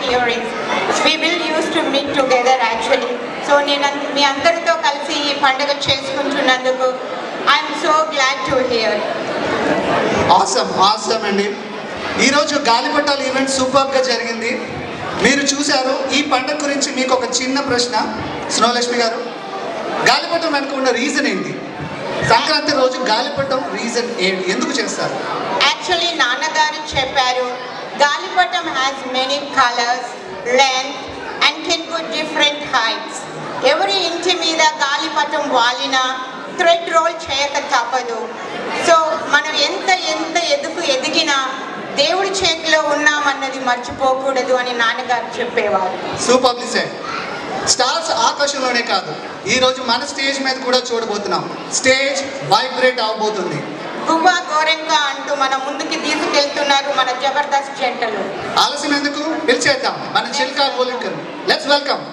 earrings we will use to meet together actually so నేను అన్- మీ అందరితో కలిసి ఈ పండుగ చేసుకుంటున్నందుకు I'm so glad to hear awesome awesome అండి ఈరోజు గాలిపటాల ఈవెంట్ సూపర్గా జరిగింది మీరు చూశారు ఈ పండుగ గురించి మీకు ఒక చిన్న ప్రశ్న స్నోలక్ష్మి గారు గాలిపటం వెనుక ఉన్న రీజన్ ఏంటి సంక్రాంతి రోజు గాలిపటం రీజన్ ఏంటి ఎందుకు చేస్తారు యాక్చువల్లీ నాన్నగారు చెప్పారు గాలిపటం has many colours length and can go different heights ఎవరి ఇంటి మీద గాలిపటం వాలినా థ్రెడ్ రోల్ చేయక తప్పదు సో మనం ఎంత ఎంత ఎదుగు ఎదిగినా దేవుడి చేతిలో ఉన్నామన్నది మర్చిపోకూడదు అని నాన్నగారు చెప్పేవారు సూపర్ డిసైడ్ స్టార్స్ ఆకాశంలోనే కాదు ఈ రోజు మన స్టేజ్ మీద కూడా చూడబోతున్నాం స్టేజ్ వైబ్రేట్ అవబోతుంది గువ్వా గోరెంకా అంటూ మన ముందుకి తీసుకెళ్తున్నారు మన జబర్దస్త్ జంటలు ఆలస్యం ఎందుకు పిలిచేద్దాం మన చిల్కా గోలికర్ లెట్స్ వెల్కమ్